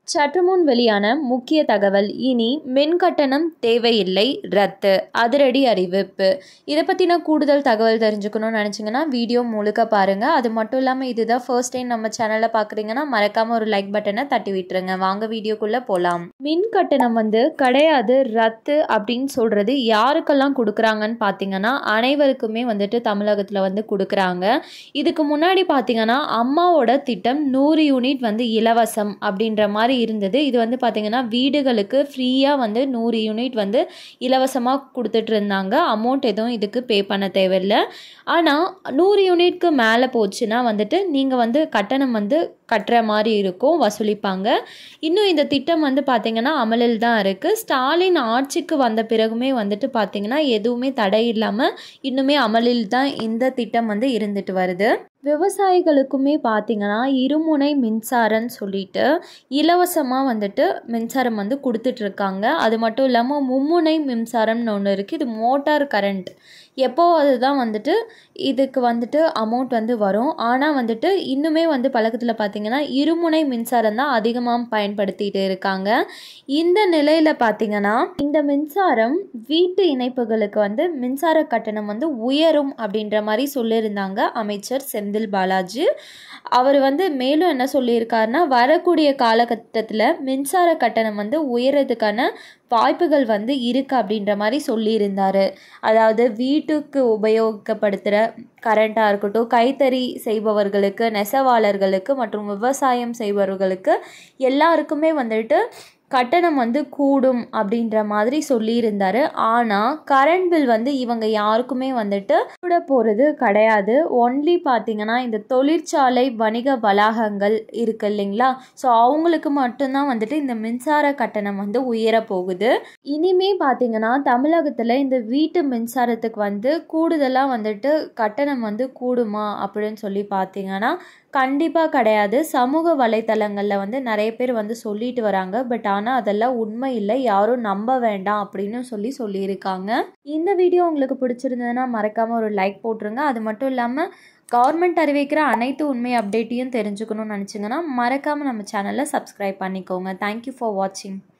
சற்று முன் வெளியான முக்கிய தகவல் இனி மின் கட்டணம் தேவையில்லை ரத்து அதிரடி அறிவிப்பு இதை பற்றின கூடுதல் தகவல் தெரிஞ்சுக்கணும்னு நினச்சிங்கன்னா வீடியோ முழுக்க பாருங்கள் அது மட்டும் இல்லாமல் இதுதான் ஃபர்ஸ்ட் டைம் நம்ம சேனலை பார்க்குறீங்கன்னா மறக்காமல் ஒரு லைக் பட்டனை தட்டி விட்டுருங்க வாங்க வீடியோக்குள்ளே போகலாம் மின் கட்டணம் வந்து கிடையாது ரத்து அப்படின்னு சொல்கிறது யாருக்கெல்லாம் கொடுக்குறாங்கன்னு பார்த்தீங்கன்னா அனைவருக்குமே வந்துட்டு தமிழகத்தில் வந்து கொடுக்குறாங்க இதுக்கு முன்னாடி பார்த்தீங்கன்னா அம்மாவோட திட்டம் நூறு யூனிட் வந்து இலவசம் அப்படின்ற மாதிரி இருந்தது இது வந்து பார்த்திங்கன்னா வீடுகளுக்கு ஃப்ரீயாக வந்து நூறு யூனிட் வந்து இலவசமாக கொடுத்துட்டு இருந்தாங்க அமௌண்ட் எதுவும் இதுக்கு பே பண்ண தேவையில்லை ஆனால் நூறு யூனிட்க்கு மேலே போச்சுன்னா வந்துட்டு நீங்கள் வந்து கட்டணம் வந்து கட்டுற மாதிரி இருக்கும் வசூலிப்பாங்க இன்னும் இந்த திட்டம் வந்து பார்த்திங்கன்னா அமலில் தான் இருக்குது ஸ்டாலின் ஆட்சிக்கு வந்த பிறகுமே வந்துட்டு பார்த்திங்கன்னா எதுவுமே தடை இல்லாமல் இன்னுமே அமலில் தான் இந்த திட்டம் வந்து இருந்துட்டு வருது விவசாயிகளுக்குமே பார்த்திங்கன்னா இருமுனை மின்சாரம்னு சொல்லிட்டு இலவசமாக வந்துட்டு மின்சாரம் வந்து கொடுத்துட்ருக்காங்க அது மட்டும் இல்லாமல் மும்முனை மின்சாரம்னு ஒன்று இருக்குது இது மோட்டார் கரண்ட் எப்போ அதுதான் வந்துட்டு இதுக்கு வந்துட்டு அமௌண்ட் வந்து வரும் ஆனால் வந்துட்டு இன்னுமே வந்து பழக்கத்தில் பார்த்திங்கன்னா இருமுனை மின்சாரம் தான் அதிகமாக பயன்படுத்திட்டு இருக்காங்க இந்த நிலையில் பார்த்திங்கன்னா இந்த மின்சாரம் வீட்டு இணைப்புகளுக்கு வந்து மின்சார கட்டணம் வந்து உயரும் அப்படின்ற மாதிரி சொல்லியிருந்தாங்க அமைச்சர் செந்தில் பாலாஜி அவர் வந்து மேலும் என்ன சொல்லியிருக்காருன்னா வரக்கூடிய காலகட்டத்தில் மின்சார கட்டணம் வந்து உயரதுக்கான வாய்ப்புகள் வந்து இருக்குது அப்படின்ற மாதிரி சொல்லியிருந்தார் அதாவது வீட்டுக்கு உபயோகப்படுத்துகிற கரண்ட்டாக இருக்கட்டும் கைத்தறி செய்பவர்களுக்கு நெசவாளர்களுக்கு மற்றும் விவசாயம் செய்பவர்களுக்கு எல்லாருக்குமே வந்துட்டு கட்டணம் வந்து கூடும் அப்படின்ற மாதிரி சொல்லியிருந்தாரு ஆனால் கரண்ட் பில் வந்து இவங்க யாருக்குமே வந்துட்டு கூட போகிறது கிடையாது ஒன்லி பார்த்தீங்கன்னா இந்த தொழிற்சாலை வணிக வளாகங்கள் இருக்கு இல்லைங்களா ஸோ அவங்களுக்கு மட்டும்தான் வந்துட்டு இந்த மின்சார கட்டணம் வந்து உயர போகுது இனிமே பார்த்தீங்கன்னா தமிழகத்தில் இந்த வீட்டு மின்சாரத்துக்கு வந்து கூடுதலாக வந்துட்டு கட்டணம் வந்து கூடுமா அப்படின்னு சொல்லி பார்த்தீங்கன்னா கண்டிப்பாக கிடையாது சமூக வலைத்தளங்களில் வந்து நிறைய பேர் வந்து சொல்லிட்டு வராங்க பட் ஆனால் அதெல்லாம் உண்மை இல்லை யாரும் நம்ப வேண்டாம் அப்படின்னு சொல்லி சொல்லியிருக்காங்க இந்த வீடியோ உங்களுக்கு பிடிச்சிருந்ததுன்னா மறக்காமல் ஒரு லைக் போட்டுருங்க அது மட்டும் இல்லாமல் கவர்மெண்ட் அறிவிக்கிற அனைத்து உண்மை அப்டேட்டையும் தெரிஞ்சுக்கணும்னு நினச்சிங்கன்னா மறக்காமல் நம்ம சேனலை சப்ஸ்கிரைப் பண்ணிக்கோங்க தேங்க்யூ ஃபார் வாட்சிங்